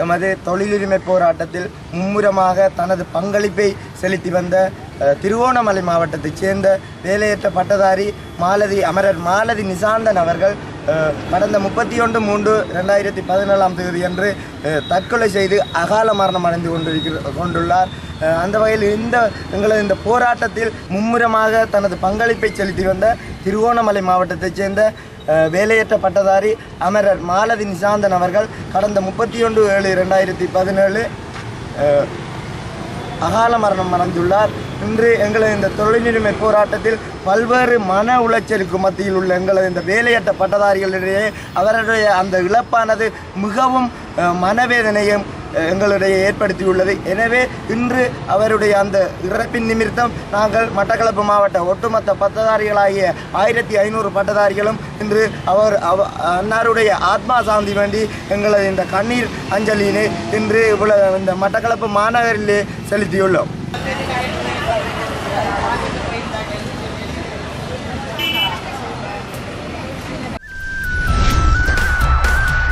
எமது தொழிலுரிமை போராட்டத்தில் மும்முரமாக தனது பங்களிப்பை செலுத்தி வந்த அஹ், திருவோணமலை மாவட்டத்தைச் சேர்ந்த வேலையற்ற பட்டதாரி மாலதி அமரர் மாலதி நிசாந்தன் அவர்கள் அஹ், கடந்த முப்பத்தி ஒன்று மூன்று ரெண்டாயிரத்தி பதினேழாம் தேதி அன்று அஹ், தற்கொலை செய்து அகால மரணம் அடைந்து கொண்டிருக்கிற கொண்டுள்ளார் அஹ், அந்த வகையில் இந்த எங்களது இந்த போராட்டத்தில் மும்முரமாக தனது பங்களிப்பை செலுத்தி வந்த திருவோணமலை மாவட்டத்தைச் சேர்ந்த அஹ், வேலையற்ற பட்டதாரி அமரர் மாலதி நிசாந்தன் அவர்கள் கடந்த முப்பத்தி ஒன்று ஏழு ரெண்டாயிரத்தி பதினேழு அகால மரணம் அடைந்துள்ளார் இன்று எங்களது இந்த தொழிலுரிமை போராட்டத்தில் பல்வேறு மன உளைச்சலுக்கு மத்தியில் உள்ள எங்களது இந்த வேலையற்ற பட்டதாரிகளிடையே அவருடைய அந்த இழப்பானது மிகவும் அஹ், மனவேதனையும் அஹ், எங்களிடையே ஏற்படுத்தியுள்ளது எனவே இன்று அவருடைய அந்த இறப்பின் நிமித்தம் நாங்கள் மட்டக்களப்பு மாவட்ட ஒட்டுமொத்த பட்டதாரிகளாகிய ஆயிரத்தி ஐநூறு பட்டதாரிகளும் இன்று அவர் அவ அன்னாருடைய ஆத்மா சாந்தி வேண்டி எங்களது இந்த கண்ணீர் அஞ்சலியினை இன்று இவ்வளவு இந்த மட்டக்களப்பு மாநகரிலே செலுத்தியுள்ளோம்